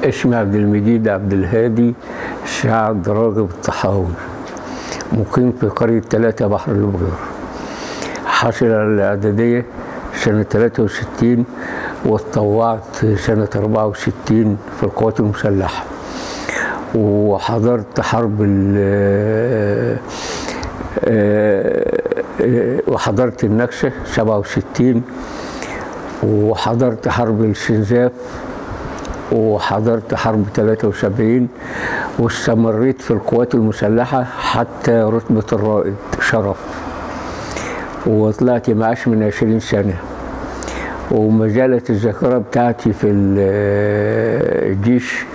اسمي عبد المجيد عبد الهادي سعد راغب الطحاوي مقيم في قرية ثلاثة بحر البجر حاصل على الإعدادية سنة 63 واتطوعت سنة 64 في القوات المسلحة وحضرت حرب ال وحضرت النكسة 67 وحضرت حرب السنزاف وحضرت حرب 73 واستمريت في القوات المسلحة حتى رتبة الرائد شرف وطلعت معاش من 20 سنة وما زالت الذاكرة بتاعتي في الجيش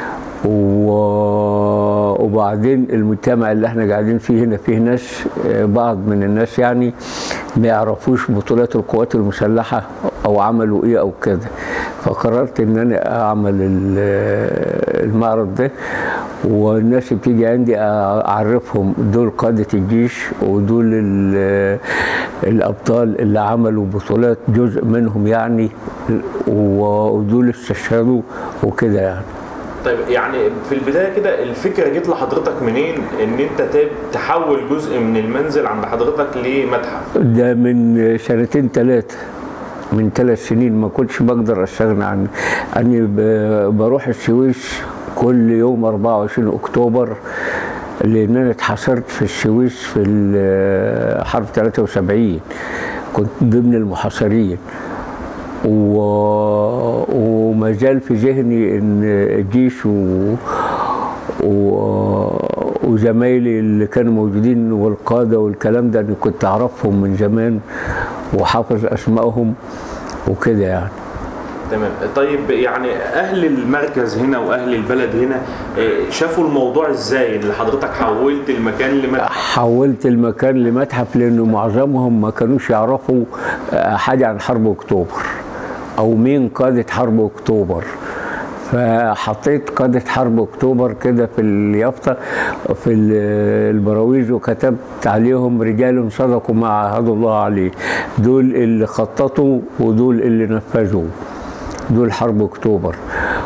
وبعدين المجتمع اللي احنا قاعدين فيه هنا فيه ناس بعض من الناس يعني ما يعرفوش بطولات القوات المسلحة او عملوا ايه او كده فقررت ان انا اعمل المعرض ده والناس بتيجي عندي اعرفهم دول قادة الجيش ودول الابطال اللي عملوا بطولات جزء منهم يعني ودول استشهدوا وكده يعني طيب يعني في البدايه كده الفكره جت لحضرتك منين ان انت تحول جزء من المنزل عند حضرتك لمتحف؟ ده من سنتين ثلاثه من ثلاث سنين ما كنتش بقدر استغنى عنه اني بروح السويس كل يوم 24 اكتوبر لان انا اتحاصرت في السويس في حرب 73 كنت ضمن المحاصرين و... وما زال في ذهني ان الجيش و... و... وزمايلي اللي كانوا موجودين والقاده والكلام ده انا كنت اعرفهم من زمان وحافظ اسمائهم وكده يعني تمام طيب يعني اهل المركز هنا واهل البلد هنا شافوا الموضوع ازاي اللي حضرتك حولت المكان لمتحف حولت المكان لمتحف لانه معظمهم ما كانوش يعرفوا حاجه عن حرب اكتوبر او مين قاده حرب اكتوبر فحطيت قادة حرب أكتوبر كده في اليافطة في البراويز وكتبت عليهم رجال صدقوا ما عاهدوا الله عليه دول اللي خططوا ودول اللي نفذوا دول حرب أكتوبر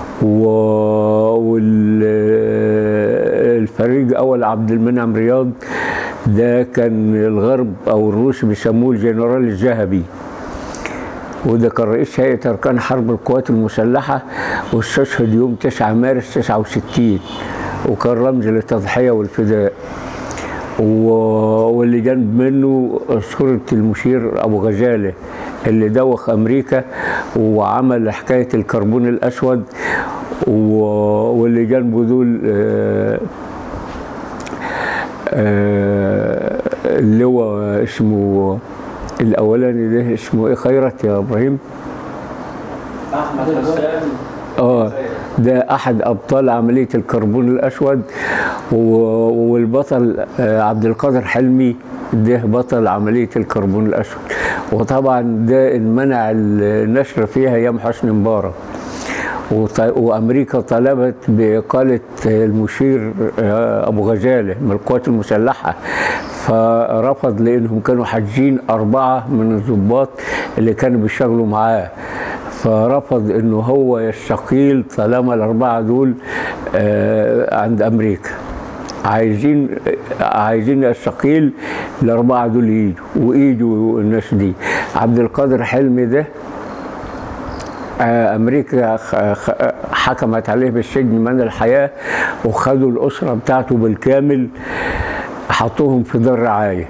والفريق أول عبد المنعم رياض ده كان الغرب أو الروس بيسموه الجنرال الذهبي وده كان رئيس هيئة أركان حرب القوات المسلحة واستشهد يوم 9 مارس 69 وكان رمز للتضحية والفداء واللي جنب منه صورة المشير أبو غزالة اللي دوخ أمريكا وعمل حكاية الكربون الأسود واللي جنبه دول اللي هو اسمه الاولاني ده اسمه ايه خيرت يا ابراهيم احمد حسام اه ده احد ابطال عمليه الكربون الاسود والبطل عبد القادر حلمي ده بطل عمليه الكربون الاسود وطبعا ده منع النشر فيها ايام حسني مبارك وامريكا طلبت باقاله المشير ابو غزاله من القوات المسلحه فرفض لانهم كانوا حاجين اربعه من الضباط اللي كانوا بيشتغلوا معاه فرفض انه هو يستقيل طالما الاربعه دول عند امريكا عايزين عايزين يستقيل الاربعه دول يجوا ويجوا الناس دي عبد القادر حلمي ده امريكا حكمت عليه بالسجن من الحياه وخدوا الاسره بتاعته بالكامل حطوهم في دار رعايه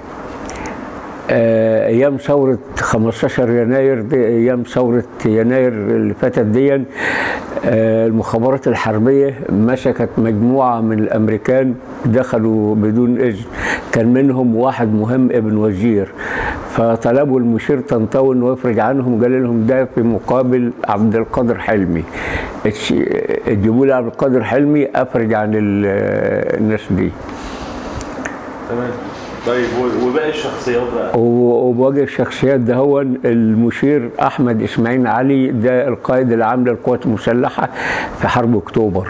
ايام ثوره 15 يناير دي ايام ثوره يناير اللي فاتت دي المخابرات الحربيه مسكت مجموعه من الامريكان دخلوا بدون اذن كان منهم واحد مهم ابن وزير فطلبوا المشير طنطاوي انه يفرج عنهم قال لهم ده في مقابل عبد القادر حلمي جيبوا لي عبد القادر حلمي افرج عن الناس دي تمام طيب وباقي الشخصيات بقى وباقي الشخصيات ده هو المشير احمد اسماعيل علي ده القائد العام للقوات المسلحه في حرب اكتوبر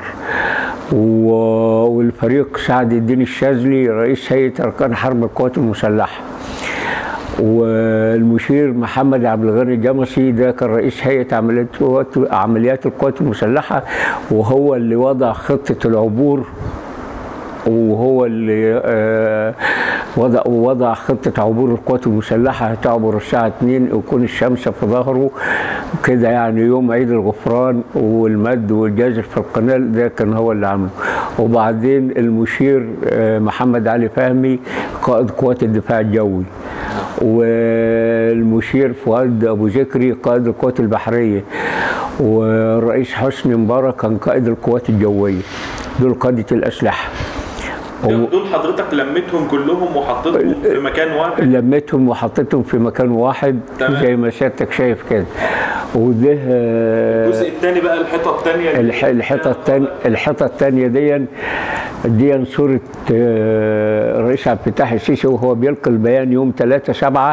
والفريق سعد الدين الشاذلي رئيس هيئه اركان حرب القوات المسلحه والمشير محمد عبد الغني الجمصي ده كان رئيس هيئه عمليات عمليات القوات المسلحه وهو اللي وضع خطه العبور وهو اللي آه، وضع وضع خطة عبور القوات المسلحة هتعبر الساعة 2 ويكون الشمس في ظهره كده يعني يوم عيد الغفران والمد والجزر في القناة ده كان هو اللي عمله وبعدين المشير آه، محمد علي فهمي قائد قوات الدفاع الجوي والمشير فؤاد ابو ذكري قائد القوات البحريه والرئيس حسني مبارك كان قائد القوات الجويه دول قاده الاسلحه دول حضرتك لميتهم كلهم وحطيتهم في مكان واحد لميتهم وحطيتهم في مكان واحد تمام. زي ما سيادتك شايف كده وده آه، الجزء الثاني بقى الحيطه الثانيه الح- الحيطه الثانيه الحيطه الثانيه دي دي صوره آه، الرئيس عبد الفتاح السيسي وهو بيلقي البيان يوم 3 7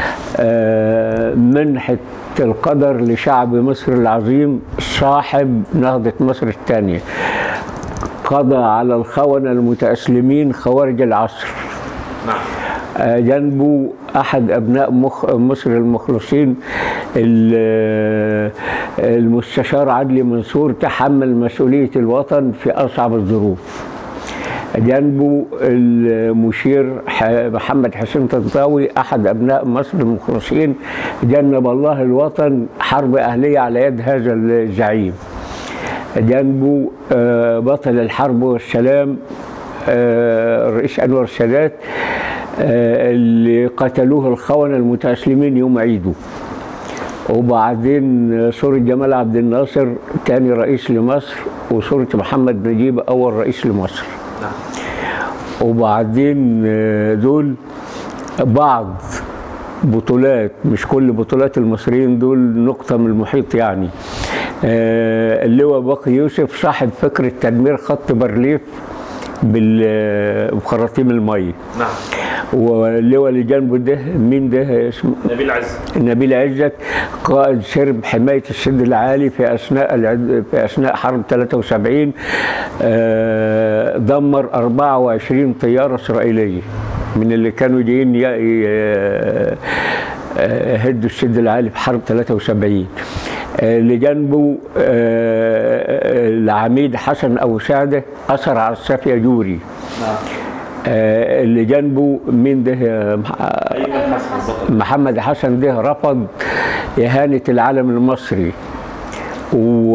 منحه القدر لشعب مصر العظيم صاحب نهضه مصر الثانيه قضى على الخونه المتاسلمين خوارج العصر نعم آه، جنبه احد ابناء مخ مصر المخلصين ال- المستشار عدلي منصور تحمل مسؤوليه الوطن في اصعب الظروف جنبه المشير ح- محمد حسين طنطاوي احد ابناء مصر المخلصين جنب الله الوطن حرب اهليه على يد هذا الزعيم جنبه آه، بطل الحرب والسلام آه، الرئيس انور السادات آه، اللي قتلوه الخونه المتاسلمين يوم عيده وبعدين صورة جمال عبد الناصر تاني رئيس لمصر وصورة محمد نجيب أول رئيس لمصر نعم وبعدين آه، دول بعض بطولات مش كل بطولات المصريين دول نقطة من المحيط يعني آه، اللواء باقي يوسف صاحب فكرة تدمير خط بارليف بال- بخراطيم المية نعم واللواء اللي جنبه ده مين ده اسمه نبيل عز نبيل عزت قائد سرب حمايه السد العالي في اثناء العد- في اثناء حرب 73 آه، دمر 24 طياره اسرائيليه من اللي كانوا جايين ي- ي- آه، هدوا السد العالي في حرب 73 آه، اللي جنبه آه، العميد حسن ابو سعده اثر على السافيه جوري نعم آه، اللي جنبه مين ده آه، مح- ايمن حسن البطل محمد حسن ده رفض إهانة العلم المصري و...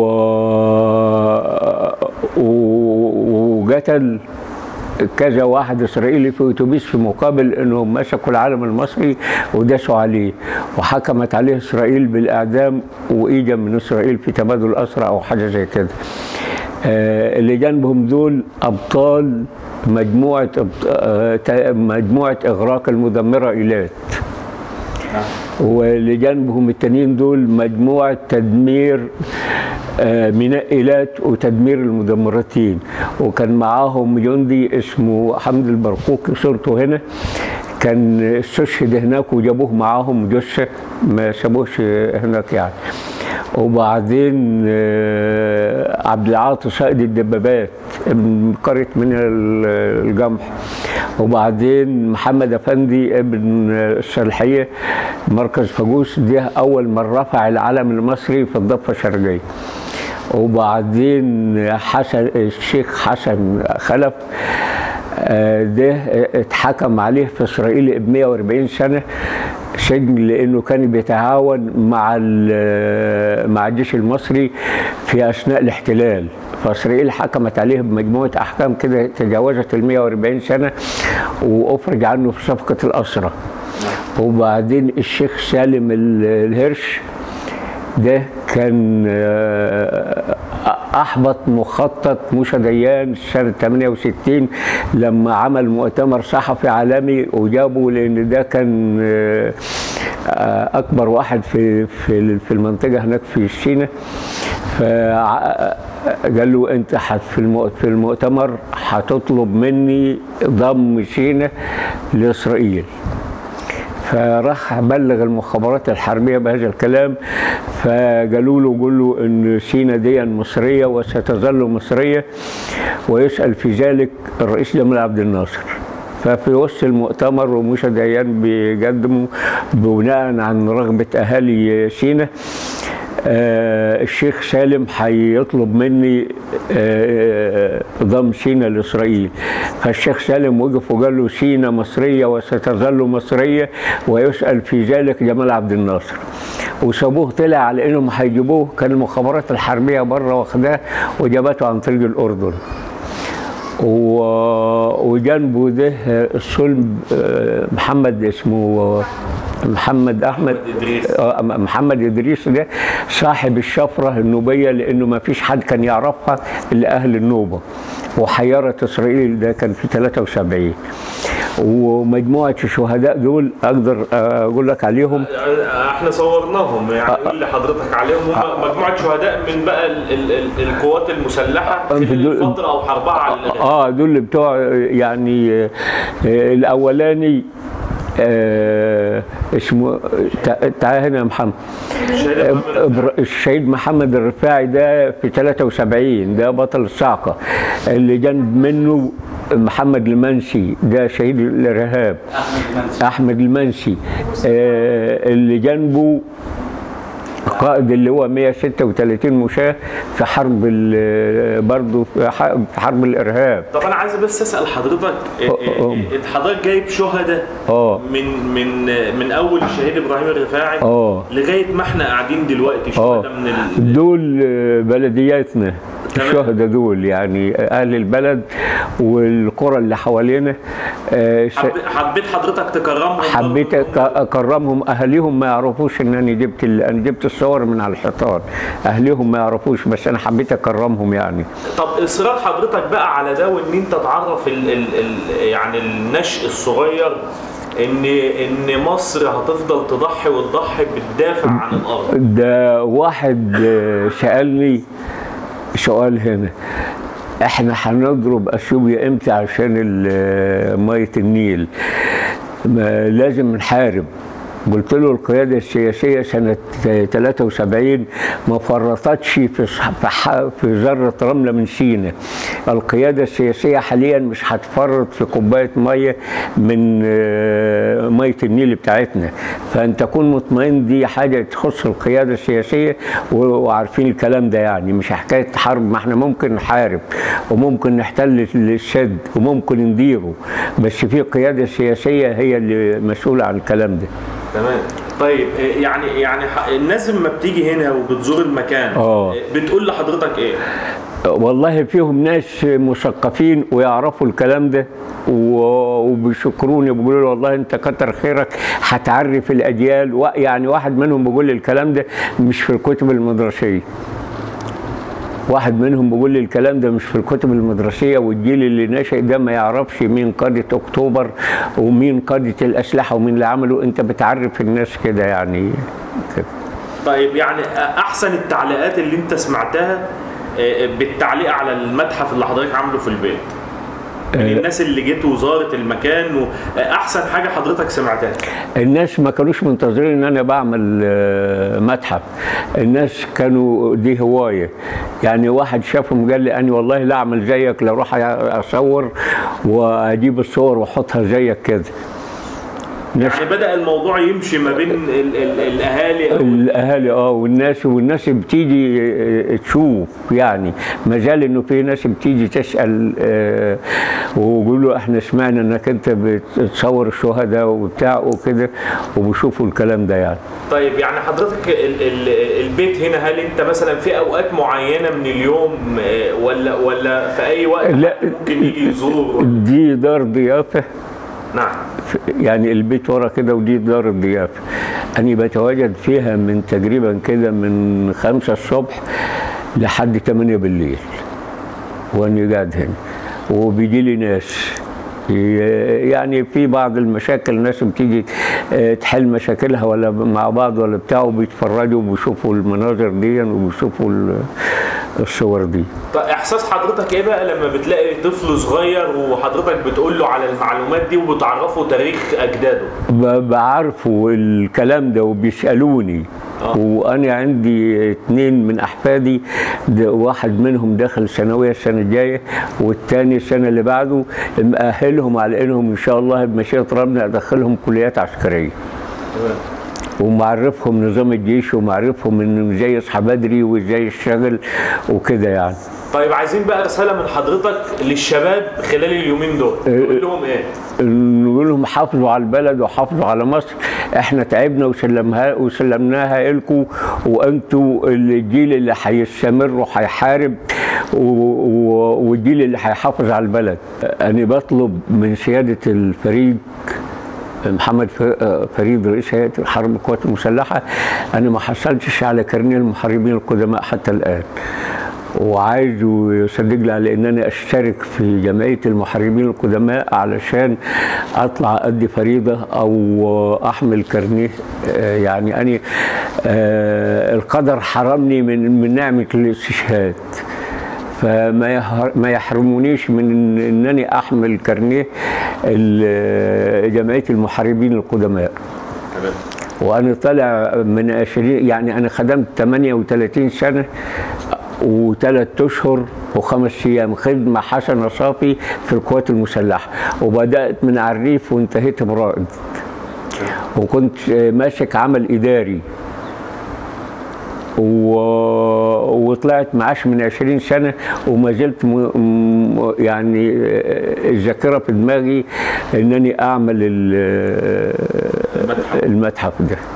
و... وقتل كذا واحد اسرائيلي في اتوبيس في مقابل انهم مسكوا العلم المصري وداسوا عليه وحكمت عليه اسرائيل بالاعدام وايجا من اسرائيل في تبادل الاسرى او حاجه زي كده. آه، اللي جنبهم دول ابطال مجموعه أبط- آه، تا- مجموعه اغراق المدمره ايلات. نعم واللي جنبهم التانيين دول مجموعة تدمير آه، ميناء إيلات وتدمير المدمراتين وكان معاهم جندي اسمه حمد البرقوقي صورته هنا كان استشهد هناك وجابوه معاهم جثة ما سابوش هناك يعني وبعدين آه، عبد العاطي صائد الدبابات ابن قرية من ال- الجمح وبعدين محمد افندي ابن الصالحيه مركز فاجوس ده اول من رفع العلم المصري في الضفه الشرقيه وبعدين حسن الشيخ حسن خلف آه، ده اتحكم عليه في اسرائيل ب 140 سنه سجن لانه كان بيتعاون مع ال- مع الجيش المصري في اثناء الاحتلال فاسرائيل حكمت عليه بمجموعه احكام كده تجاوزت ال 140 سنه وافرج عنه في صفقه الاسرى وبعدين الشيخ سالم ال- الهرش ده كان آه، احبط مخطط موسى ديان سنه 68 لما عمل مؤتمر صحفي عالمي وجابه لان ده كان آه، آه، اكبر واحد في في في المنطقه هناك في سينا فقال له انت حت- في المؤ- في المؤتمر هتطلب مني ضم سينا لاسرائيل فراح بلغ المخابرات الحربيه بهذا الكلام فقالوا له قول له ان سينا دي مصريه وستظل مصريه ويسال في ذلك الرئيس جمال عبد الناصر ففي وسط المؤتمر وموسى ديان بيقدموا بناء عن رغبه اهالي سينا آه الشيخ سالم هيطلب مني آه ضم سينا لاسرائيل فالشيخ سالم وقف وقال له سينا مصريه وستظل مصريه ويسال في ذلك جمال عبد الناصر وسابوه طلع على انهم هيجيبوه كان المخابرات الحربيه بره واخداه وجابته عن طريق الاردن و- وجنبه ده الصلب آه، محمد اسمه محمد احمد محمد إدريس. آه، محمد ادريس ده صاحب الشفره النوبيه لانه ما فيش حد كان يعرفها الا اهل النوبه وحيرت اسرائيل ده كان في 73 ومجموعه الشهداء دول اقدر اقول لك عليهم احنا صورناهم يعني قول لي حضرتك عليهم هم مجموعه شهداء من بقى ال ال ال القوات المسلحه في في دول- الفتره او حربها على الإرهاب. اه دول اللي بتوع يعني آه، آه، الاولاني آه اسمه تع- تعال هنا يا محمد شهيد آه، محمد الرفاعي. إبر- الشهيد محمد الرفاعي ده في 73 ده بطل الصاعقه اللي جنب منه محمد المنسي ده شهيد الارهاب احمد منسي احمد المنسي آه اللي جنبه قائد اللي هو 136 مشاة في حرب ال- برضه في ح- في حرب الارهاب طب انا عايز بس اسال حضرتك إيه- أه، إيه- أه. انت حضرتك جايب شهداء اه من من من اول الشهيد ابراهيم الرفاعي اه لغايه ما احنا قاعدين دلوقتي اه شهداء من ال... دول آه، بلدياتنا تمام. الشهداء دول يعني اهل البلد والقرى اللي حوالينا آه، ش- حب... حبيت حضرتك تكرمهم حبيت برضه؟ أك- اكرمهم اهاليهم ما يعرفوش ان انا جبت ال- انا جبت الصور من على الحيطان اهليهم ما يعرفوش بس انا حبيت اكرمهم يعني طب اصرار حضرتك بقى على ده وان انت تعرف ال ال ال يعني النشء الصغير ان ان مصر هتفضل تضحي وتضحي بتدافع عن الارض ده واحد آه، سالني سؤال هنا احنا هنضرب اثيوبيا امتى عشان ال- ميه النيل ما لازم نحارب قلت له القيادة السياسية سنة 73 ما فرطتش في صح- في ح- في ذرة رملة من سينا القيادة السياسية حاليا مش هتفرط في كوباية مية من آه، مية النيل بتاعتنا فأنت تكون مطمئن دي حاجة تخص القيادة السياسية و- وعارفين الكلام ده يعني مش حكاية حرب ما احنا ممكن نحارب وممكن نحتل السد وممكن نديره بس في قيادة سياسية هي اللي مسؤولة عن الكلام ده تمام طيب إيه يعني يعني ح- الناس لما بتيجي هنا وبتزور المكان آه. إيه، بتقول لحضرتك ايه؟ والله فيهم ناس مثقفين ويعرفوا الكلام ده و- وبيشكروني بيقولوا لي والله انت كتر خيرك هتعرف الاجيال و- يعني واحد منهم بيقول لي الكلام ده مش في الكتب المدرسيه واحد منهم بيقول لي الكلام ده مش في الكتب المدرسيه والجيل اللي ناشئ ده ما يعرفش مين قاده اكتوبر ومين قاده الاسلحه ومين اللي عملوا انت بتعرف الناس كده يعني كده طيب يعني احسن التعليقات اللي انت سمعتها إيه، بالتعليق على المتحف اللي حضرتك عامله في البيت من الناس اللي جت وزارت المكان واحسن حاجه حضرتك سمعتها الناس ما كانوش منتظرين ان انا بعمل آه، متحف الناس كانوا دي هوايه يعني واحد شافهم قال لي انا والله لا اعمل زيك لا اروح اصور واجيب الصور واحطها زيك كده ناس يعني بدا الموضوع يمشي ما بين ال ال الاهالي أو الاهالي اه والناس والناس بتيجي آه، تشوف يعني ما زال انه في ناس بتيجي تسال آه، ويقولوا احنا سمعنا انك انت بتصور الشهداء وبتاع وكده وبيشوفوا الكلام ده يعني طيب يعني حضرتك ال ال البيت هنا هل انت مثلا في اوقات معينه من اليوم آه، ولا ولا في اي وقت لا. ممكن يجي يزور دي دار ضيافه نعم يعني البيت ورا كده ودي دار الضيافه انا بتواجد فيها من تقريبا كده من خمسة الصبح لحد 8 بالليل وانا قاعد هنا وبيجي لي ناس ي- يعني في بعض المشاكل ناس بتيجي آه، تحل مشاكلها ولا مع بعض ولا بتاع وبيتفرجوا وبيشوفوا المناظر دي وبيشوفوا ال- الصور دي طيب احساس حضرتك ايه بقى لما بتلاقي طفل صغير وحضرتك بتقول له على المعلومات دي وبتعرفه تاريخ اجداده ب- بعرفوا الكلام ده وبيسالوني آه. وانا عندي اتنين من احفادي ده واحد منهم داخل ثانويه السنه الجايه والتاني السنه اللي بعده مأهلهم على انهم ان شاء الله بمشيئه ربنا ادخلهم كليات عسكريه تمام ومعرفهم نظام الجيش ومعرفهم انه ازاي يصحى بدري وازاي يشتغل وكده يعني طيب عايزين بقى رساله من حضرتك للشباب خلال اليومين دول تقول لهم ايه نقول لهم حافظوا على البلد وحافظوا على مصر احنا تعبنا وسلمها وسلمناها لكم وانتوا الجيل اللي هيستمر وهيحارب و- و- والجيل اللي هيحافظ على البلد انا بطلب من سياده الفريق محمد ف- فريد رئيس هيئه الحرب القوات المسلحه انا ما حصلتش على كارنيه المحاربين القدماء حتى الان وعايز يصدق لي على ان انا اشترك في جمعيه المحاربين القدماء علشان اطلع ادي فريضه او احمل كارنيه آه، يعني انا آه، القدر حرمني من من نعمه الاستشهاد فما يهر- ما يحرمونيش من إن- انني احمل كارنيه ال- جمعيه المحاربين القدماء تمام وانا طالع من 20 يعني انا خدمت 38 سنه وثلاث اشهر وخمس ايام خدمه حسنه صافي في القوات المسلحه وبدات من عريف وانتهيت برائد وكنت ماسك عمل اداري و... وطلعت معاش من 20 سنه وما زلت م... م... يعني الذاكره في دماغي انني اعمل ال... المتحف. المتحف ده